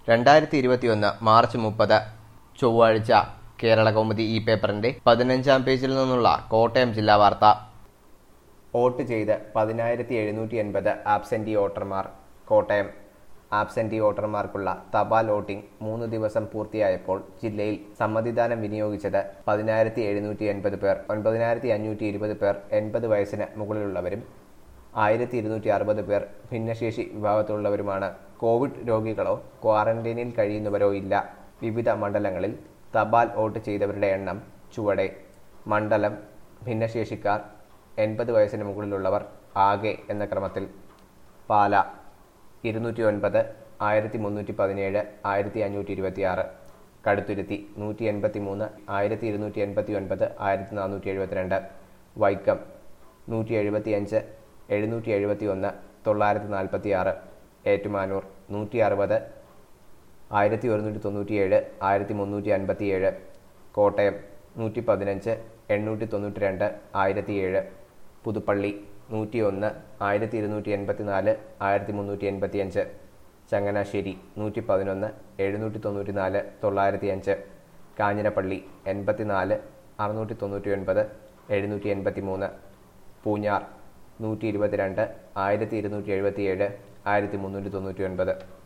രണ്ടായിരത്തി ഇരുപത്തിയൊന്ന് മാർച്ച് മുപ്പത് ചൊവ്വാഴ്ച കേരള കൗമുദി ഈ പേപ്പറിന്റെ പതിനഞ്ചാം പേജിൽ നിന്നുള്ള കോട്ടയം ജില്ലാ വാർത്ത വോട്ട് ചെയ്ത് പതിനായിരത്തി എഴുന്നൂറ്റി എൺപത് ആബ്സെന്റി വോട്ടർമാർ കോട്ടയം ആബ്സെന്റി വോട്ടർമാർക്കുള്ള തപാൽ വോട്ടിംഗ് മൂന്ന് ദിവസം പൂർത്തിയായപ്പോൾ ജില്ലയിൽ സമ്മതിദാനം വിനിയോഗിച്ചത് പതിനായിരത്തി എഴുന്നൂറ്റി എൺപത് പേർ ഒൻപതിനായിരത്തി അഞ്ഞൂറ്റി ഇരുപത് പേർ എൺപത് വയസ്സിന് മുകളിലുള്ളവരും ആയിരത്തി ഇരുന്നൂറ്റി അറുപത് പേർ ഭിന്നശേഷി വിഭാഗത്തിലുള്ളവരുമാണ് കോവിഡ് രോഗികളോ ക്വാറന്റൈനിൽ കഴിയുന്നവരോ ഇല്ല വിവിധ മണ്ഡലങ്ങളിൽ തപാൽ വോട്ട് ചെയ്തവരുടെ എണ്ണം ചുവടെ മണ്ഡലം ഭിന്നശേഷിക്കാർ എൺപത് വയസ്സിന് മുകളിലുള്ളവർ ആകെ എന്ന ക്രമത്തിൽ പാല ഇരുന്നൂറ്റി ഒൻപത് ആയിരത്തി മുന്നൂറ്റി പതിനേഴ് ആയിരത്തി അഞ്ഞൂറ്റി ഇരുപത്തി ആറ് കടുത്തുരുത്തി നൂറ്റി എൺപത്തി മൂന്ന് ആയിരത്തി ഇരുന്നൂറ്റി എൺപത്തി ഒൻപത് ആയിരത്തി നാനൂറ്റി എഴുപത്തിരണ്ട് വൈക്കം നൂറ്റി എഴുപത്തി അഞ്ച് എഴുന്നൂറ്റി എഴുപത്തി ഒന്ന് തൊള്ളായിരത്തി നാൽപ്പത്തി ആറ് ഏറ്റുമാനൂർ നൂറ്റി അറുപത് ആയിരത്തി ഒരുന്നൂറ്റി തൊണ്ണൂറ്റിയേഴ് ആയിരത്തി മുന്നൂറ്റി അൻപത്തി ഏഴ് കോട്ടയം നൂറ്റി പതിനഞ്ച് എണ്ണൂറ്റി തൊണ്ണൂറ്റി രണ്ട് ആയിരത്തി ഏഴ് പുതുപ്പള്ളി നൂറ്റി ഒന്ന് ആയിരത്തി ഇരുന്നൂറ്റി എൺപത്തി നാല് ആയിരത്തി മുന്നൂറ്റി എൺപത്തി അഞ്ച് ചങ്ങനാശ്ശേരി നൂറ്റി പതിനൊന്ന് എഴുന്നൂറ്റി തൊണ്ണൂറ്റി നാല് തൊള്ളായിരത്തി അഞ്ച് കാഞ്ഞിരപ്പള്ളി എൺപത്തി നാല് അറുന്നൂറ്റി തൊണ്ണൂറ്റി ഒൻപത് എഴുന്നൂറ്റി എൺപത്തി മൂന്ന് പൂഞ്ഞാർ നൂറ്റി ഇരുപത്തിരണ്ട് ആയിരത്തി ഇരുന്നൂറ്റി എഴുപത്തി ഏഴ് ആയിരത്തി മുന്നൂറ്റി തൊണ്ണൂറ്റി ഒൻപത്